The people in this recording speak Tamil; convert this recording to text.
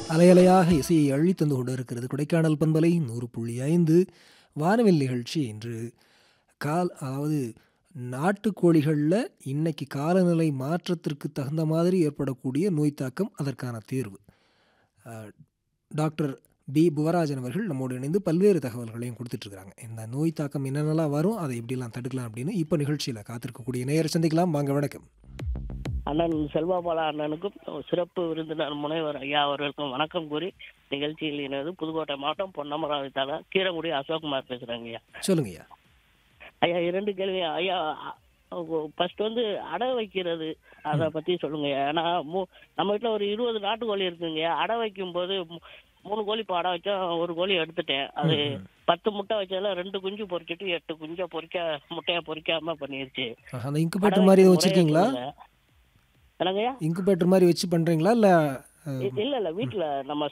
அலையலையாக இசையை அள்ளி தந்து கொண்டு இருக்கிறது கொடைக்கானல் பண்பலை நூறு புள்ளி ஐந்து வானவில் நிகழ்ச்சி இன்று கால் அதாவது நாட்டுக்கோழிகளில் இன்னைக்கு காலநிலை மாற்றத்திற்கு தகுந்த மாதிரி ஏற்படக்கூடிய நோய் தாக்கம் அதற்கான தீர்வு அஹ், டாக்டர் பி புவராஜன் அவர்கள் நம்மோடு இணைந்து பல்வேறு தகவல்களையும் கொடுத்துட்ருக்காங்க இந்த நோய் தாக்கம் என்னென்னலாம் வரும் அதை எப்படிலாம் தடுக்கலாம் அப்படின்னு இப்போ நிகழ்ச்சியில் காத்திருக்கக்கூடிய நேயரை சந்திக்கலாம் வாங்க வணக்கம் அண்ணன் செல்வாபாலா அண்ணனுக்கும் சிறப்பு விருந்தினர் முனைவர் ஐயா அவர்களுக்கும் வணக்கம் கூறி நிகழ்ச்சியில் இணைந்து புதுக்கோட்டை மாவட்டம் பொன்னமராவதி கீரங்குடி அசோக்குமார் பேசுறேங்க ஐயா சொல்லுங்கய்யா ஐயா இரண்டு கேள்வி ஐயா ஃபர்ஸ்ட் வந்து அடை வைக்கிறது அதை பத்தி சொல்லுங்க ஐயா. ஏன்னா மூ நம்ம வீட்டில் ஒரு இருபது நாட்டுக்கோழி இருக்குங்க அடை வைக்கும் போது மூ- மூணு கோழி இப்போ அடை வச்சா ஒரு கோழி எடுத்துட்டேன் அது பத்து முட்டை வச்சதுல ரெண்டு குஞ்சு பொரிச்சிட்டு எட்டு குஞ்சை பொரிக்க முட்டையை பொரிக்காம பண்ணிருச்சு ஆஹா, அந்த இன்குபேட்டர் மாதிரி எதுவும் வச்சுருக்கீங்களா என்னங்கய்யா இன்குபேட்டர் மாதிரி வச்சு பண்ணுறீங்களா இல்லை இல்ல இல்ல வீட்டுல நம்ம